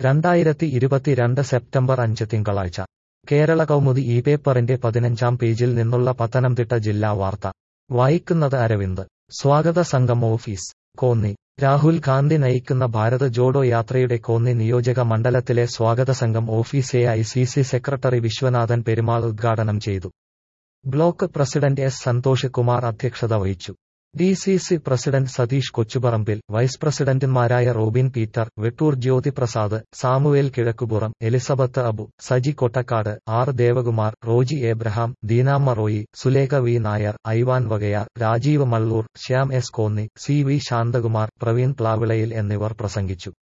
രണ്ടായിരത്തി ഇരുപത്തിരണ്ട് സെപ്റ്റംബർ അഞ്ച് തിങ്കളാഴ്ച കേരള കൗമുദി ഈ പേപ്പറിന്റെ പതിനഞ്ചാം പേജിൽ നിന്നുള്ള പത്തനംതിട്ട ജില്ലാ വാർത്ത വായിക്കുന്നത് അരവിന്ദ് സ്വാഗത സംഘം ഓഫീസ് കോന്നി രാഹുൽ ഗാന്ധി നയിക്കുന്ന ഭാരത് ജോഡോ യാത്രയുടെ കോന്നി നിയോജക മണ്ഡലത്തിലെ സ്വാഗത സംഘം office A I C C secretary Vishwanathan Perumal ഉദ്ഘാടനം ചെയ്തു block president S Santhosh Kumar അധ്യക്ഷത വഹിച്ചു D C C president Satheesh Kochuparambil vice പ്രസിഡന്റുമാരായ Robin Peter Vettoor Jyothiprasad Samuel Kizhakkupuram Elizabeth Abu Saji Kottakkad R Devakumar Roji Abraham Deenamma Roy Sulekha V Nair Ivan Vakayar Rajeev Mallur Shyam S Konni C V Santhakumar Praveen Plavilayil എന്നിവർ പ്രസംഗിച്ചു